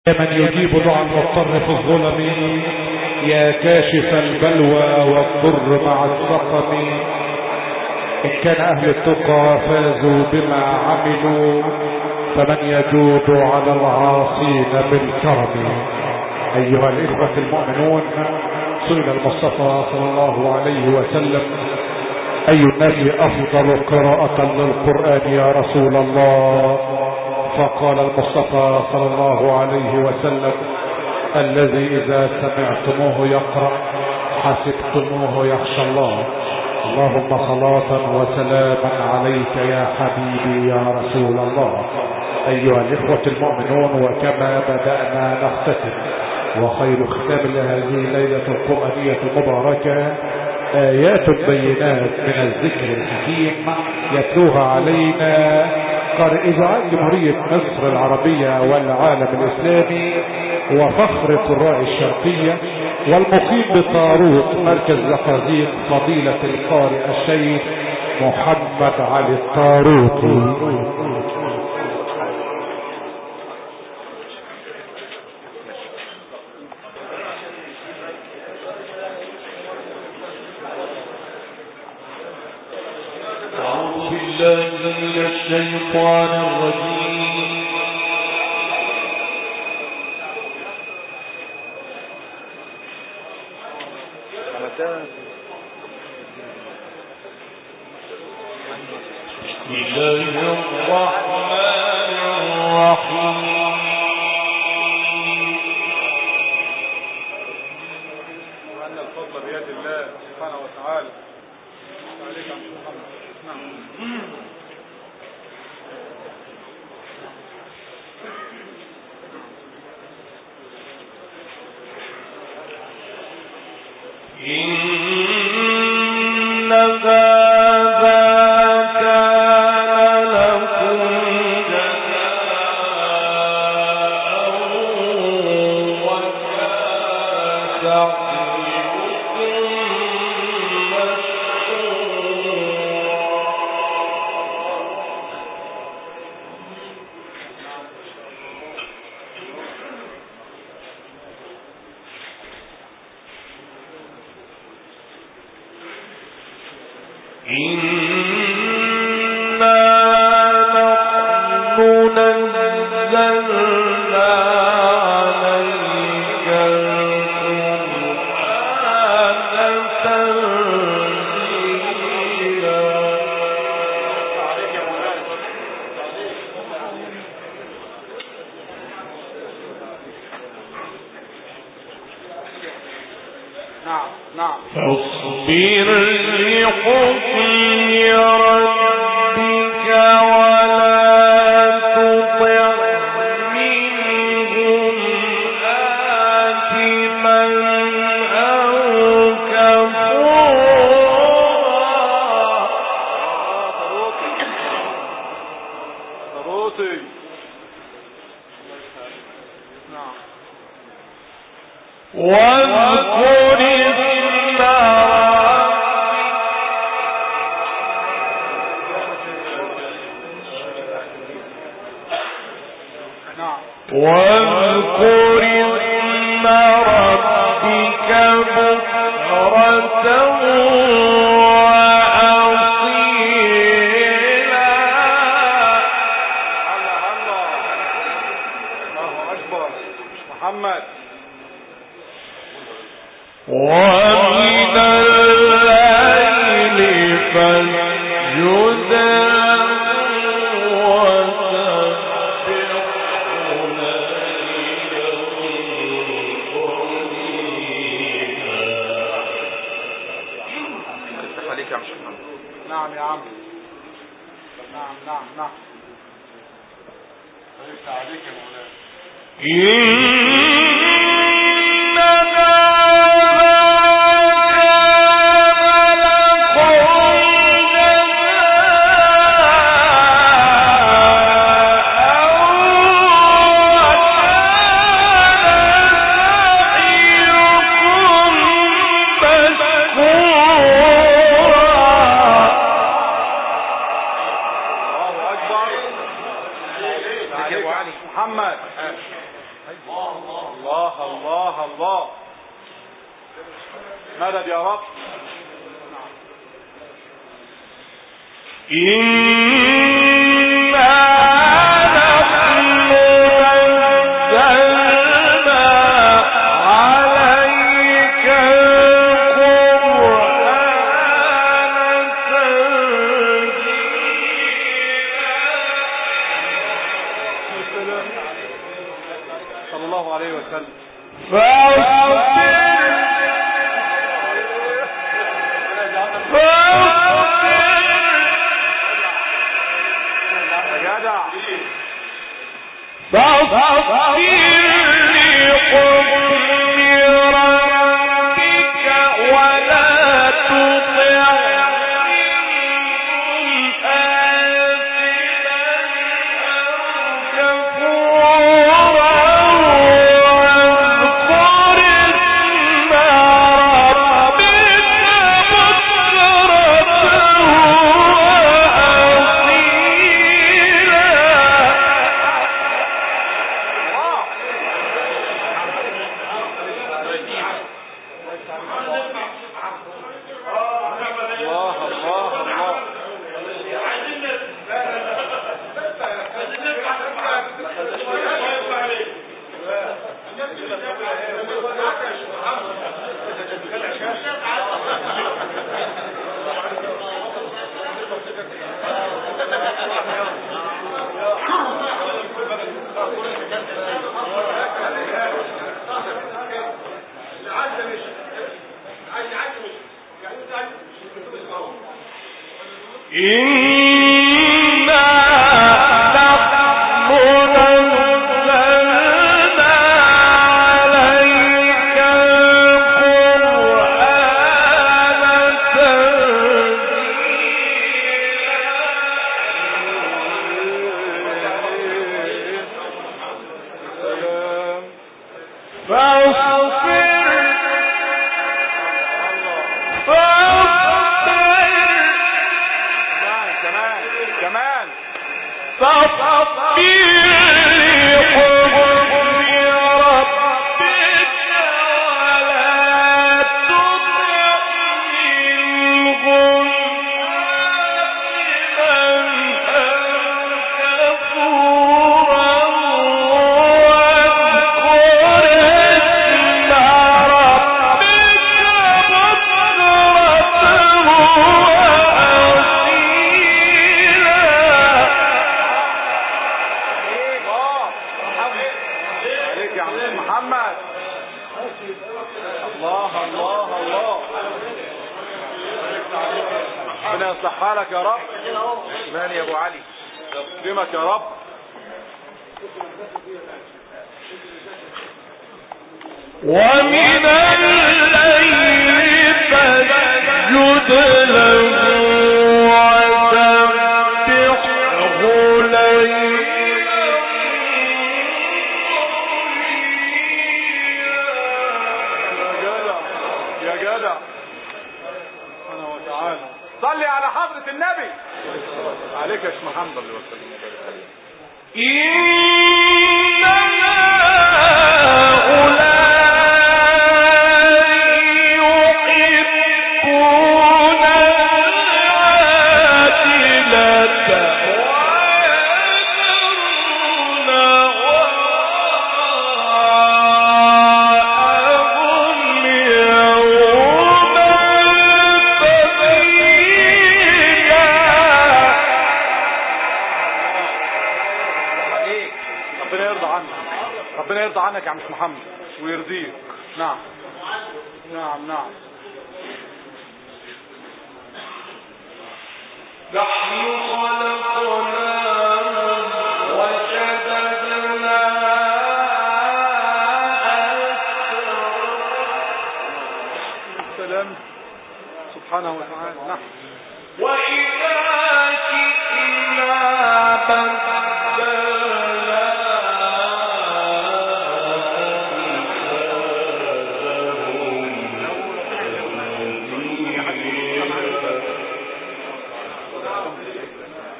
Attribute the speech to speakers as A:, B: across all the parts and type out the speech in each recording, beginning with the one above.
A: يا من يجيب دعاء المضطر في الظلم يا كاشف البلوى والضر مع السقم إن كان أهل التقى فازوا بما عملوا فمن يجود على العاصين بالكرم أيها الإخوة المؤمنون سئل المصطفى صلى الله عليه وسلم أي الناس أفضل قراءة للقرآن يا رسول الله فقال المصطفى صلى الله عليه وسلم الذي إذا سمعتموه يقرأ حسبتموه يخشى الله اللهم صلاة وسلاما عليك يا حبيبي يا رسول الله أيها الإخوة المؤمنون وكما بدأنا نختتم وخير ختام لهذه الليلة القرآنية المباركة آيات بينات من الذكر الحكيم يتلوها علينا قارئ إذاعات جمهورية مصر العربية والعالم الإسلامي وفخر قراء الشرقية والمقيم بطاروت مركز زقازيق فضيلة القارئ الشيخ محمد علي الطاروطي
B: الشيطان الرجيم بسم الله الرحمن الرحيم
C: وأن الفضل بيد الله سبحانه وتعالى عليك يا محمد نعم
B: إن هذا كان لكم جزاء وكان سعيكم مشكورا إنا نحن نزلنا عليك القرآن تنزيلا
C: عليك يا مولانا نعم نعم
B: فاصبر لحكم ربك ولا تطع منهم آثما أو كفورا
C: صبوتي نعم
B: واذكر اسم
C: نعم
B: واذكر اسم ربك بكرة وأصيلا
C: هلا هلا الله أكبر محمد
B: ومن الليل فاسجد
C: خليك يا مش محمد نعم يا عم نعم نعم نعم عليك عليك يا مولانا الله أكبر محمد الله الله الله مدد يا رب
B: إنا نحن نزلنا عليك القرآن
C: صلى الله عليه وسلم
B: فاصبر فاصبر
C: يا جدع
B: فاصبر لحكم ربك ولا تطع منهم آثما أو كفورا واذكر اسم ربك بكرة
C: الله الله الله
B: إنا نحن نزلنا عليك القرآن
C: سلام
B: فاصبر فاصبر
C: كمان كمان كمان
B: فاصبر لحكم ربك ولا تطع منهم آثما أو كفورا واذكر اسم ربك بكرة
C: الله عليك يا عم محمد الله الله الله ربنا يصلح حالك يا رب مان يا ابو علي يكرمك يا رب
B: ومن الليل فاسجد له وسبحه ليلا
C: يا جدع يا جدع سبحانه وتعالى صلي على حضرة النبي عليك يا شيخ محمد الله وسلم وبارك عليك
B: إن هؤلاء يحبون العاجلة ويذرون وراءهم يوما ثقيلا
C: عليك ربنا يرضى عنك ربنا يرضى عنك يا عم محمد ويرضيك نعم نعم نعم
B: نحن خلقناهم وشددنا
C: السلام سبحانه وتعالى نعم
B: وإذا شئنا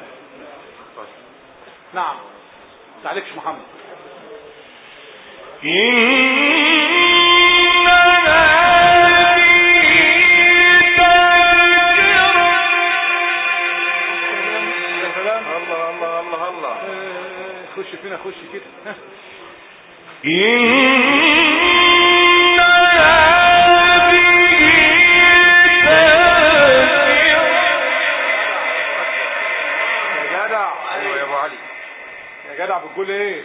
C: نعم تعليكش محمد يا سلام
B: الله الله الله الله
C: آه، خش فينا خش كده ها. يا جدع
B: ايوه يا ابو علي
C: يا جدع بتقول ايه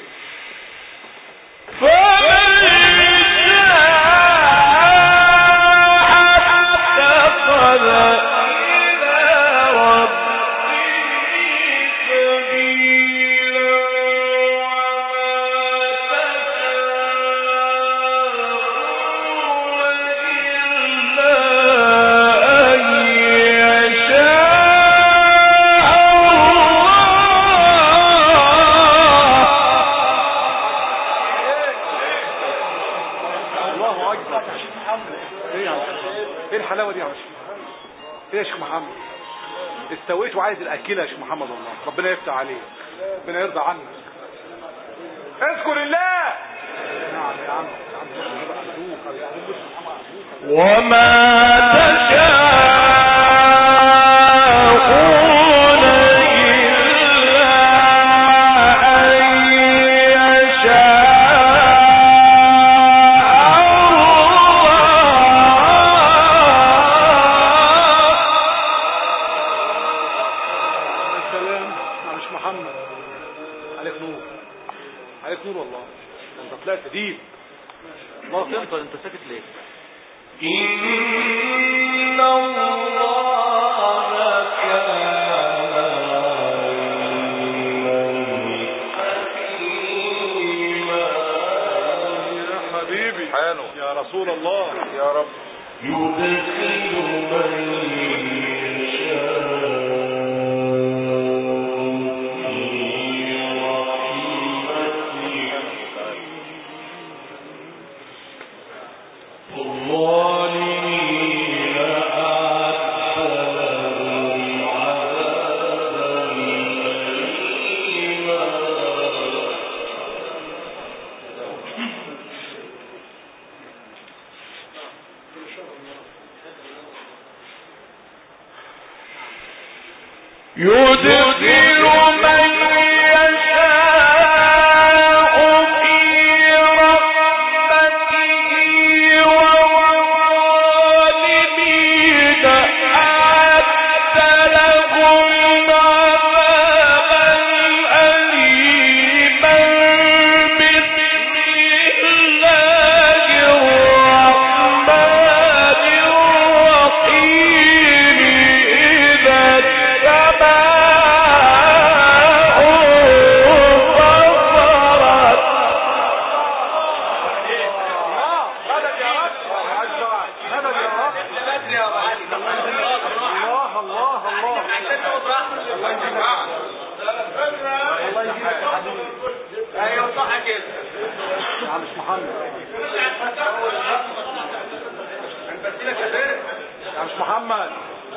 C: الله اكبر ايه يا عم ايه الحلاوه دي يا عم ايه يا شيخ محمد استويت وعايز الاكله يا شيخ محمد والله ربنا يفتح عليك ربنا يرضى عنك اذكر الله نعم يا عم يا عم أرجوك، أرجوك، أرجوك.
B: وما تشاءون إلا أن يشاء
C: يا سلام يا مش محمد عليك نور عليك نور والله ده انت طلعت ديب الله
B: انت انت ساكت ليه
C: إن الله يا حبيبي
B: حاله
C: يا رسول الله
B: يا رب
A: يدخل من يشاء في رحمته والظالمين أعد لهم عذابا أليما بسم الله الرحمن الرحيم إذا السماء انفطرت
C: مدد يا رب مدد يا رب الله الله الله
B: ايوه صح كده
C: يا عم مش محمد يا مش محمد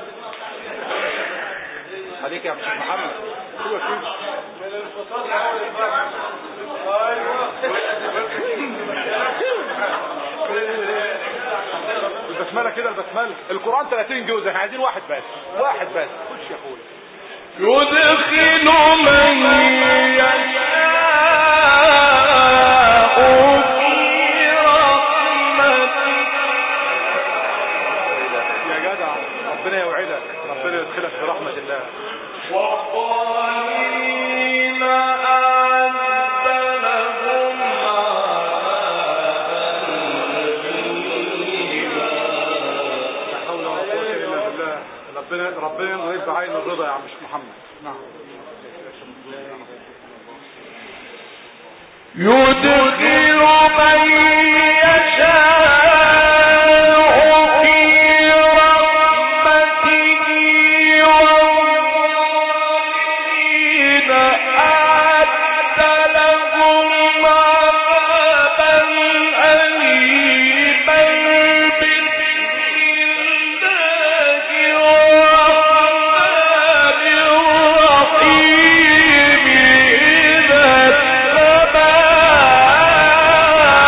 C: عليك يا مش محمد ايوه كده البسمله كده البسمله القران 30 جزء احنا عايزين واحد بس واحد بس خش يا اخويا
A: يدخل من يشاء في رحمته
C: يا جدع ربنا يوعدك ربنا يدخلك في رحمه الله
A: والظالمين أعد لهم
C: لا حول ولا قوه الا بالله ربنا ربنا يرضى عين الرضا يا عم مش محمد نعم
A: يدخل من يشاء في رحمته والظالمين أعد لهم عذابا أليما بسم الله الرحمن الرحيم إذا السماء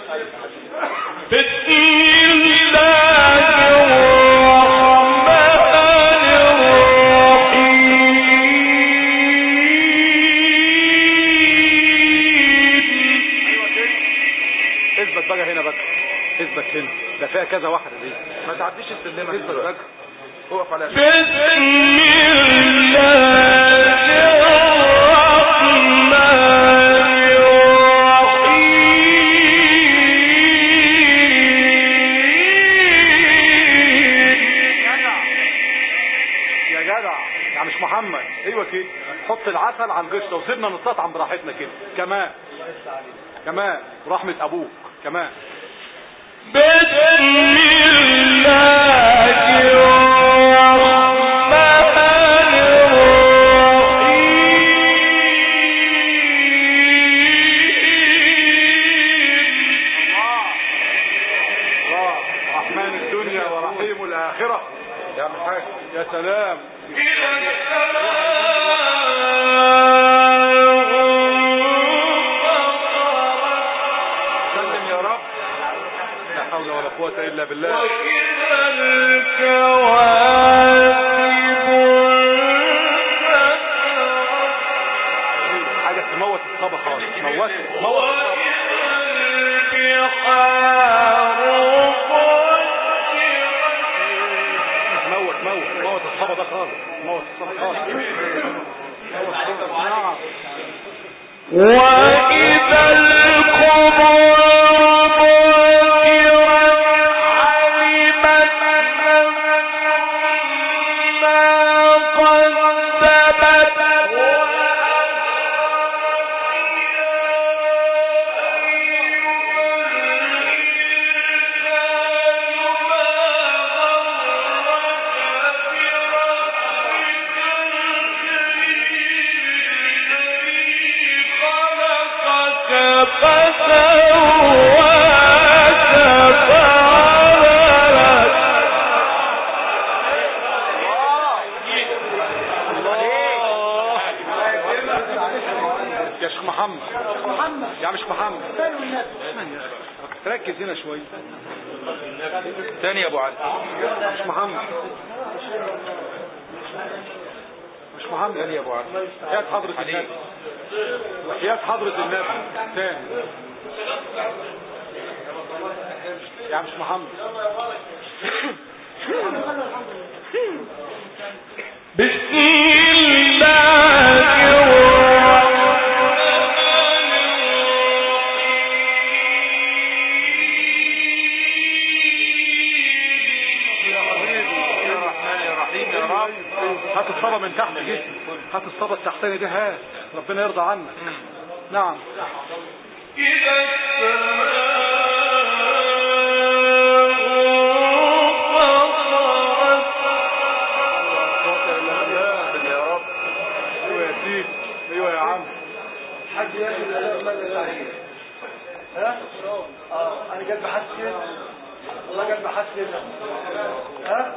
A: بسم الله الرحمن الرحيم
C: اثبت بقى هنا بقى اثبت هنا ده فيها كذا واحدة دي
B: ما تعديش السلمة
C: اثبت بقى
B: اقف على
A: بسم الله الرحمن الرحيم
C: يا جدع يا مش محمد ايوه كده حط العسل على القشطه وسيبنا نستطعم براحتنا كده كمان كمان ورحمه ابوك كمان
A: بسم الله الرحمن الرحيم
C: الله رحمن الدنيا ورحيم الاخره
B: يا عم الحاج
C: يا سلام
A: إذا السماء
B: سلم يا رب
C: لا حول ولا قوه الا بالله
A: وإذا الكواكب انتثرت
C: حاجه تموت الصبا خالص موت موت
A: وإذا البحار فجرت
C: موت موت موت الصبا ده خالص موت الصبا خالص موت الصبا. نعم
A: وإذا القبور بعثرت علمت نفس ما قدمت
C: يا شيخ محمد يا مش محمد ركز هنا شويه
B: تاني يا ابو علي
C: مش محمد مش محمد
B: تاني يا ابو علي
C: حياة حضرة النبي وحياة حضرة النبي تاني يا مش محمد
A: بسم الله
C: يا حبيبي
B: يا رحمن يا رحيم يا رب
C: هات الصبا من تحت كده هات الصبا التحتاني ده هات ربنا يرضى عنك نعم
A: إذا السماء
B: يا رب
C: ايوه يا سيدي ايوه يا عم
D: حد ياخد الاداء ماذا تعيش ها اه انا قلب حسن الله قلب حسن ها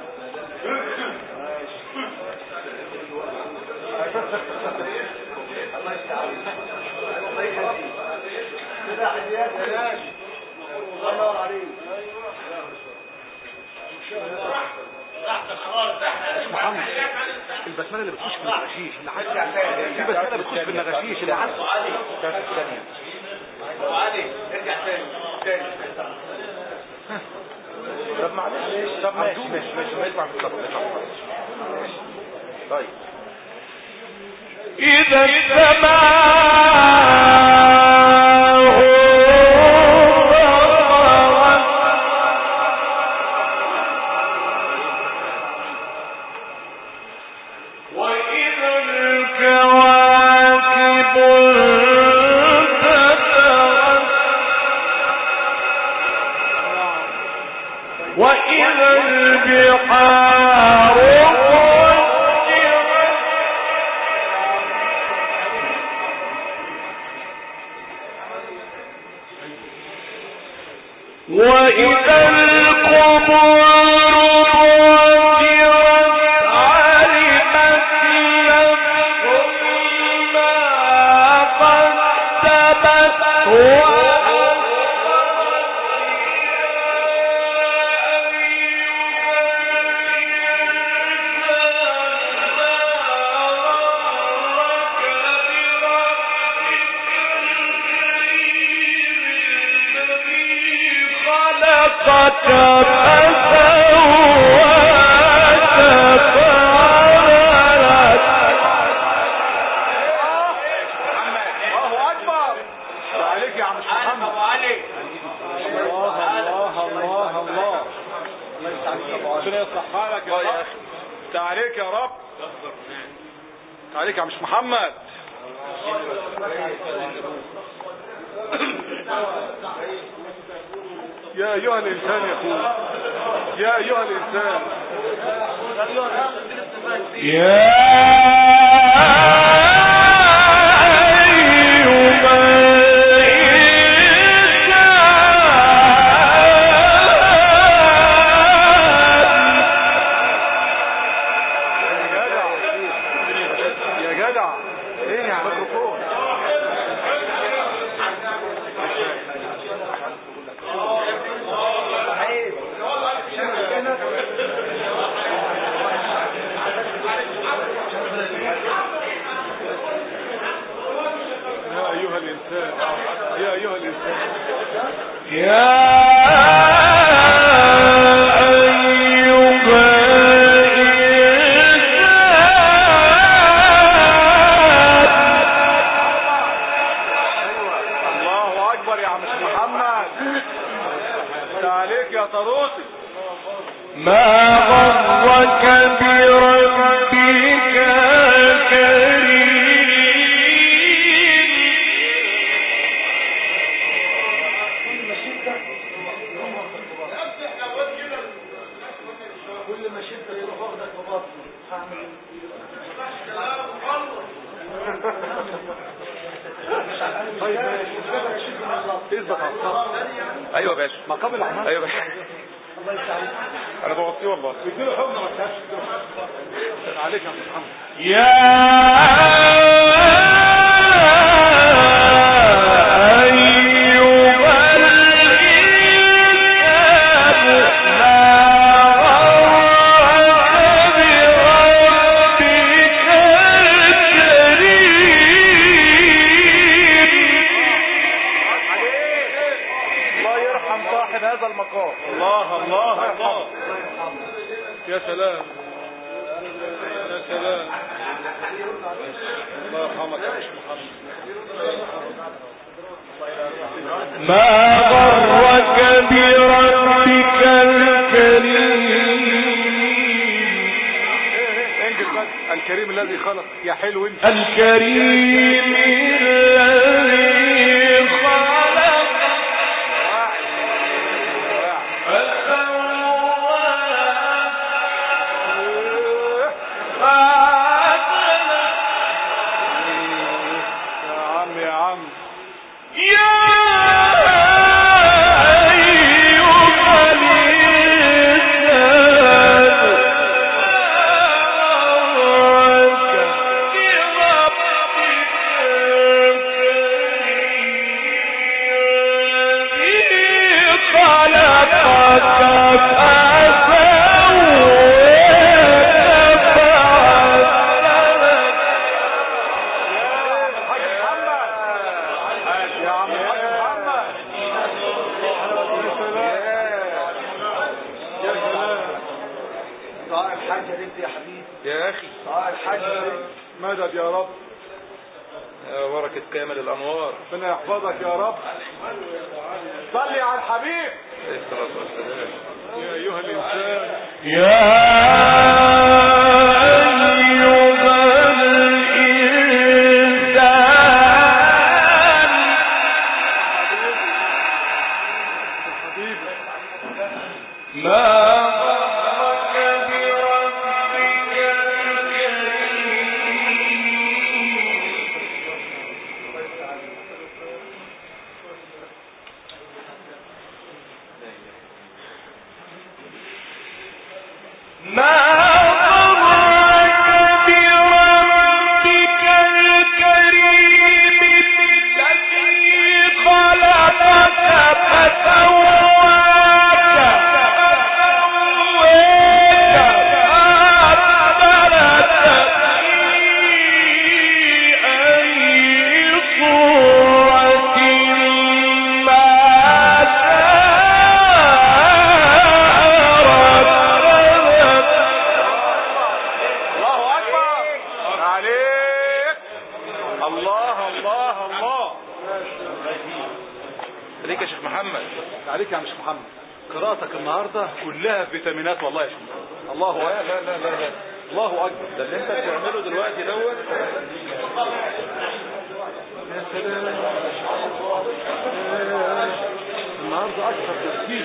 D: الله يستعان الله يهديك كده حديات الله ينور عليك
C: مش محمد البسمله اللي بتخش في النغاشيش اللي عارف في بسمله بتخش في النغاشيش اللي عارف
D: وعلي ارجع تاني تاني
B: طب معلش طب ماشي ماشي ماشي ما يسمع بالظبط ماشي. طيب
A: إذا السماء وإذا الكواكب انتثرت وإذا البحار فجرت وإذا القبور بعثرت علمت نفس ما قدمت وأخرت
C: الله اكبر عليك يا عم محمد الله الله الله الله ربنا يصلح حالك يا رب تعاليك يا رب تعاليك يا مش محمد يا ايها الانسان يا اخويا يا ايها الانسان يا جدع يا جدع ايه يا ميكروفون يا ايها الانسان يا ايها الانسان الله اكبر يا عم محمد تعاليك يا طروسي
A: ما غرك بربك الكريم
D: كل ما شدة كل ما شدة تروح واخدك في بطني هعمل ايه؟
C: طيب ماشي اثبت على الصف
B: ايوه يا باشا
C: مقام الاعمال
B: ايوه يا باشا
D: الله يسعدك
B: انا بوصيه والله
C: اديله حكم ما تسالش عليك يا عم محمد
A: يا أيها الإنسان ما غرك بربك الكريم
C: الله يرحم صاحب هذا المقام الله الله الله يا سلام يا سلام الله يرحمك يا مش محمد
A: ما غرك بربك الكريم
C: انجل بس الكريم الذي خلق يا حلو انت
A: الكريم الذي خلق
C: يا عم يا عم
A: يا أيها
C: الحاج محمد يا عم الحاج محمد يا سلام يا سلام
D: دعاء الحاجة بنت يا حبيبي
B: يا اخي
D: دعاء الحاجة بنت
C: مدد يا رب
B: يا بركة كامل الانوار
C: ربنا يحفظك يا رب صلي على الحبيب
B: عليه الصلاة والسلام
C: يا ايها الانسان
A: يا أيها الإنسان
C: حبيبي
A: ما غرك بربك الكريم ما
B: عليك يا شيخ محمد
C: عليك يا عم شيخ محمد قراءتك النهارده كلها فيتامينات والله يا شيخ محمد. الله
B: لا
C: اكبر
B: لا لا لا لا
C: الله اكبر
B: ده اللي انت بتعمله دلوقتي دوت
C: يا سلام النهارده اكثر تركيز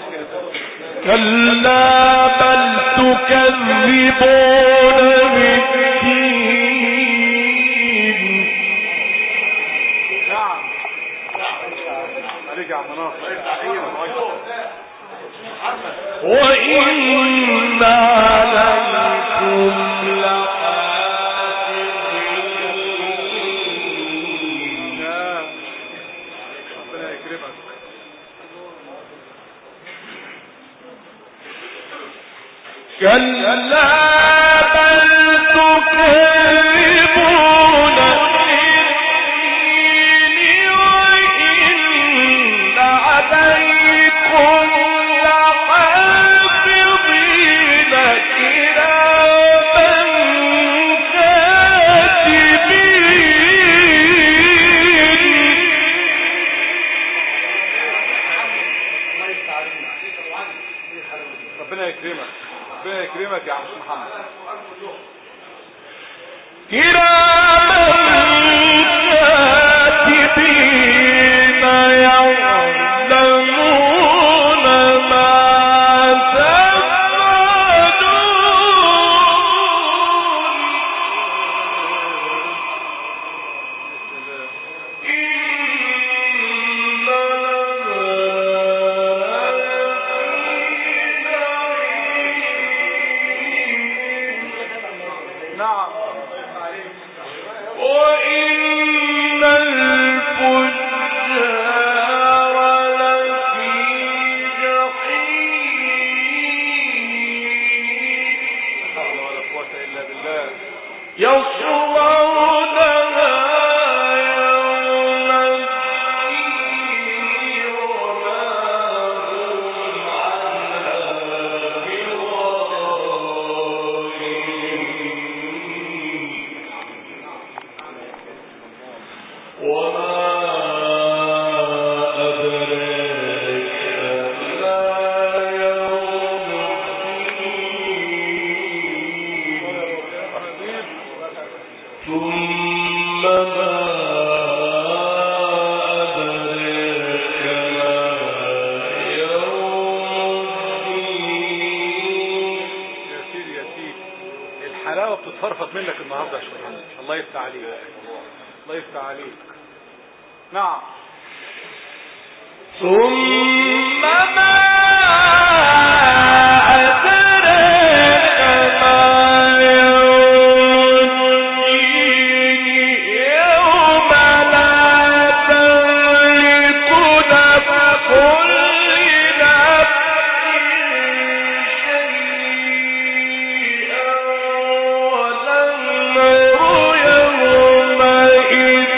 A: كلا بل تكذبون بالدين
C: نعم عليك يا عم ناصر
A: وإن عليكم لحافظين
C: يا ربنا يكرمك
A: كلا بل تكذبون بالدين وإن عليكم لحافظين كراما كاتبين
C: ربنا يكرمك ربنا يكرمك يا عم محمد
A: كراما كاتبين يعلمون ما تفعلون إن
C: نعم
A: وإن الفجار لفي جحيم
C: لا حول ولا قوة إلا بالله
A: يصلونها يوم الدين وما هم عنها بغائبين وما أدراك ما يوم الدين ثم ما أدراك ما يوم الدين
C: يا سيدي يا سيدي الحلاوة بتتفرفط منك النهاردة يا شيخ محمد الله يفتح عليك الله يفتح عليك نعم
A: ثم ما أدراك ما يوم الدين يوم لا تملك نفس لنفس شيئا والأمر يومئذ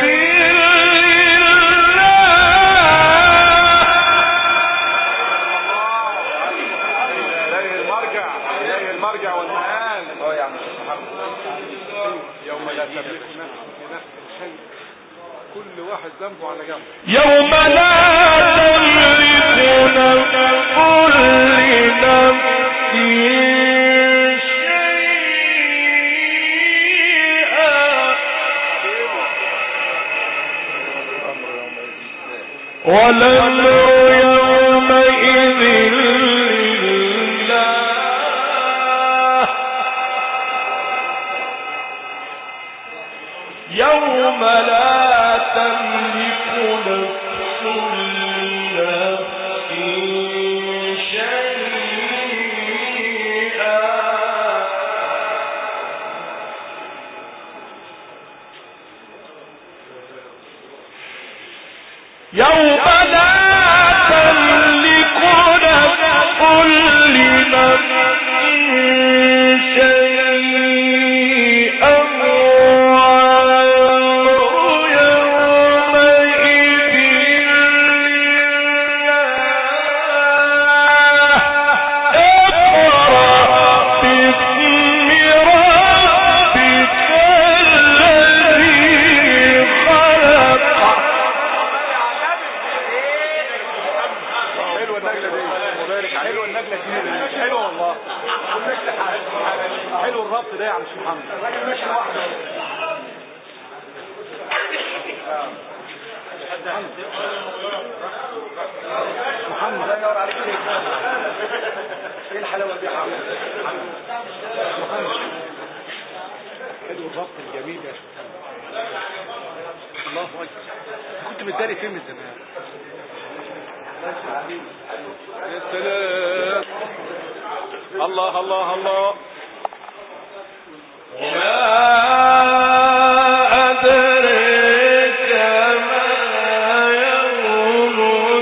A: لله
C: إليه المرجع إليه المرجع والمآل
B: اه يا عم شيخ محمد
C: يوم لا تملك نفس لنفس شيء كل واحد ذنبه على جنب
A: يوم لا تملك نفس لنفس شيئا والأمر يومئذ لله يوم لا تملك نفس لنفس شيئا يوم لا تملك نفس لنفس شيئا والأمر يومئذ لله اقرأ باسم ربك الذي خلق
C: محمد
D: الله ينور عليك ايه الحلاوه دي يا حبيبي
C: حلو الربط الجميل يا شيخ الله اكبر كنت متداري فين من زمان يا سلام الله الله الله
A: وما أدريك ما يوم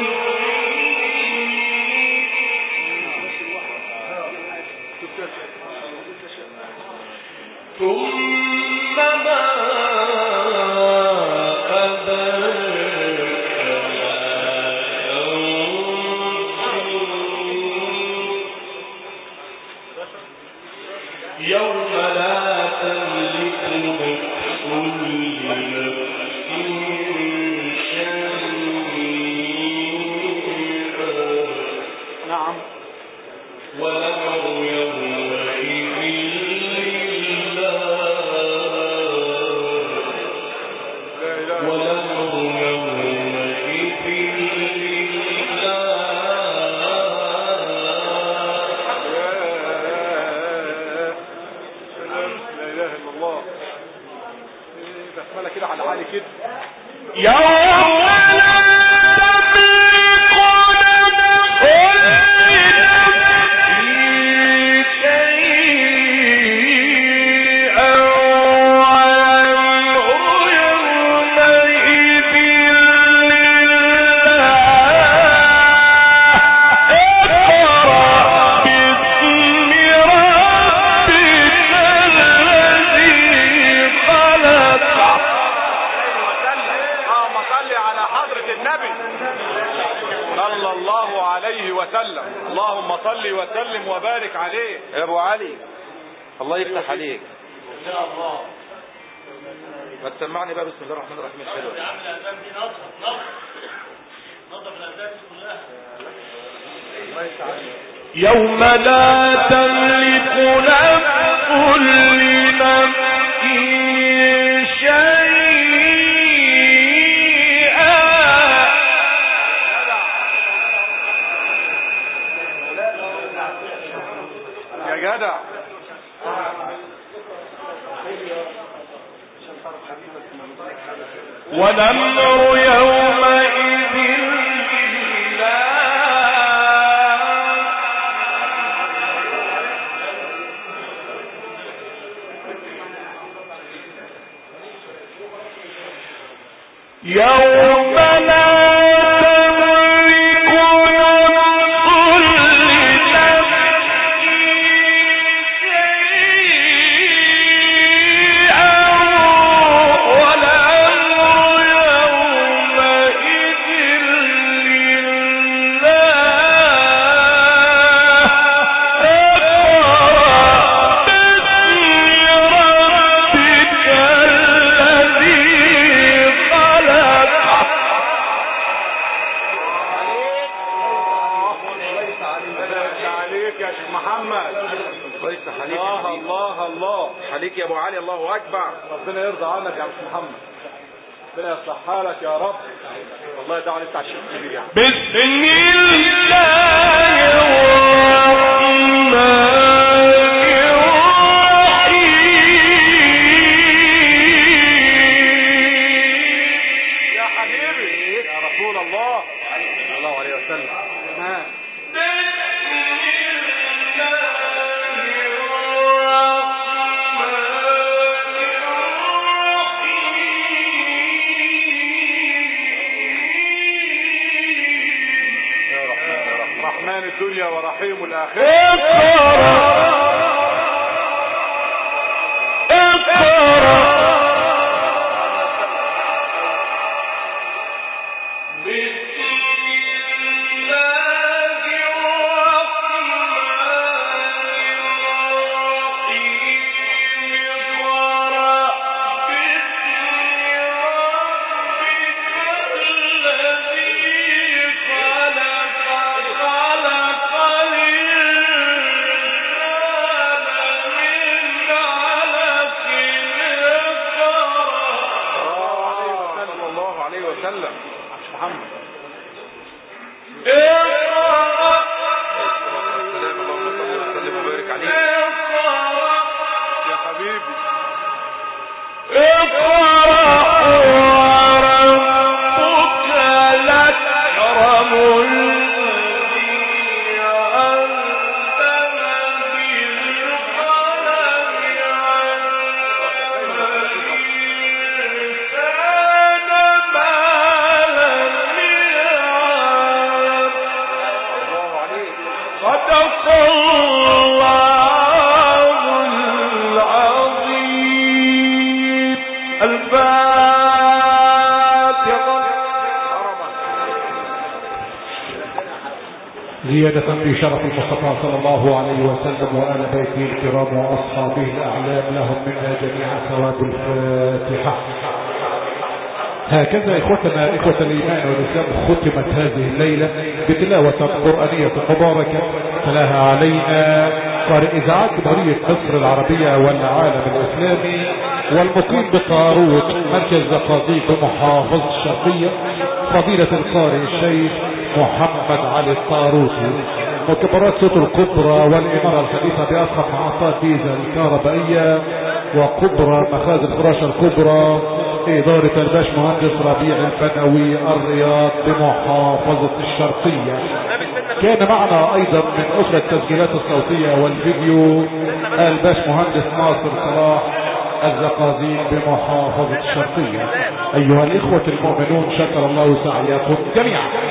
A: ثم ما أدريك ما يوم يوم لا تملك نفس لنفس شيئا
C: نعم
A: والأمر يومئذ لله
C: لا اله
A: والأمر يومئذ لله
C: يا سلام لا اله الا الله إيه، بسمله كده على عالي كده
A: يوم لا تملك نفس لنفس شيئا والأمر يومئذ لله اقرأ باسم ربك الذي خلق
C: اللهم صل على حضرة النبي صلى الله عليه وسلم اللهم صل وسلم وبارك عليه
B: يا ابو علي الله يفتح عليك ما تسمعني بقى بسم الله الرحمن الرحيم الحلوة
A: يوم لا تملك نفس لنفس شيئا
C: يا جدع
A: والأمر يومئذ لله يوم لا تملك نفس لنفس شيئا والأمر يومئذ لله اقرأ باسم ربك الذي خلق
C: بارك عليك يا شيخ محمد
B: الله يفتح عليك يا
C: الله
B: حبيبي.
C: الله الله
B: عليك يا ابو علي الله اكبر
C: ربنا يرضى عنك يا عم محمد ربنا يصلح حالك يا رب والله ده عليك على الشيخ الكبير يعني
A: بسم الله الرحمن الرحيم
C: يا حبيبي يا رسول الله صلى الله عليه وسلم ما يا رحمن يا رحمن رحمن الدنيا ورحيم الآخرة
A: خلق
C: صلى الله عليه وسلم محمد
E: زيادة في شرف المصطفى صلى الله عليه وسلم وآل بيته الكرام وأصحابه الأعلام لهم منا جميعا ثواب الفاتحة هكذا إخوتنا إخوة الإيمان والإسلام ختمت هذه الليلة بتلاوة قرآنية مباركة تلاها علينا قارئ إذاعات جمهورية مصر العربية والعالم الإسلامي والمقيم بطاروت مركز زقازيق بمحافظة الشرقية فضيلة القارئ الشيخ محمد علي الطاروسي مكبرات صوت الكبرى والإمارة الحديثة بأصحاب محطات ديزل الكهربائية وكبرى مخازن فراشة الكبرى إدارة الباش مهندس ربيع الفنوي الرياض بمحافظة الشرقية كان معنا أيضا من أسرة التسجيلات الصوتية والفيديو الباش مهندس ناصر صلاح الزقازيق بمحافظة الشرقية أيها الإخوة المؤمنون شكر الله سعيكم جميعا